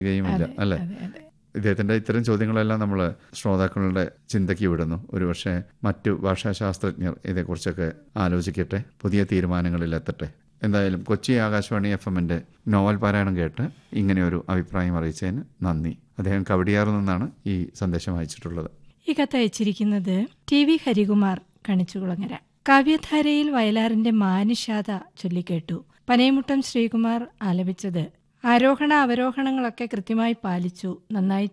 കഴിയുമില്ല അതെ, അല്ലേ അതെ, അതെ. ഇദ്ദേഹത്തിന്റെ ഇത്തരം ചോദ്യങ്ങളെല്ലാം നമ്മൾ ശ്രോതാക്കളുടെ ചിന്തയ്ക്ക് വിടുന്നു ഒരുപക്ഷെ മറ്റു ഭാഷാശാസ്ത്രജ്ഞർ ഇതേക്കുറിച്ചൊക്കെ ആലോചിക്കട്ടെ പുതിയ തീരുമാനങ്ങളിൽ എത്തട്ടെ എന്തായാലും കൊച്ചി ആകാശവാണി എഫ് എമ്മിന്റെ നോവൽ പാരായണം കേട്ട് ഇങ്ങനെയൊരു അഭിപ്രായം അറിയിച്ചതിന് നന്ദി അദ്ദേഹം കവടിയാറിൽ നിന്നാണ് ഈ സന്ദേശം അയച്ചിട്ടുള്ളത് ഈ കത്ത് അയച്ചിരിക്കുന്നത് ടി വി ഹരികുമാർ കണിച്ചുകുളങ്ങര കാവ്യധാരയിൽ വയലാറിന്റെ മാനുഷാത ചൊല്ലിക്കേട്ടു പനയമുട്ടം ശ്രീകുമാർ ആലപിച്ചത് ആരോഹണ അവരോഹണങ്ങളൊക്കെ കൃത്യമായി പാലിച്ചു നന്നായി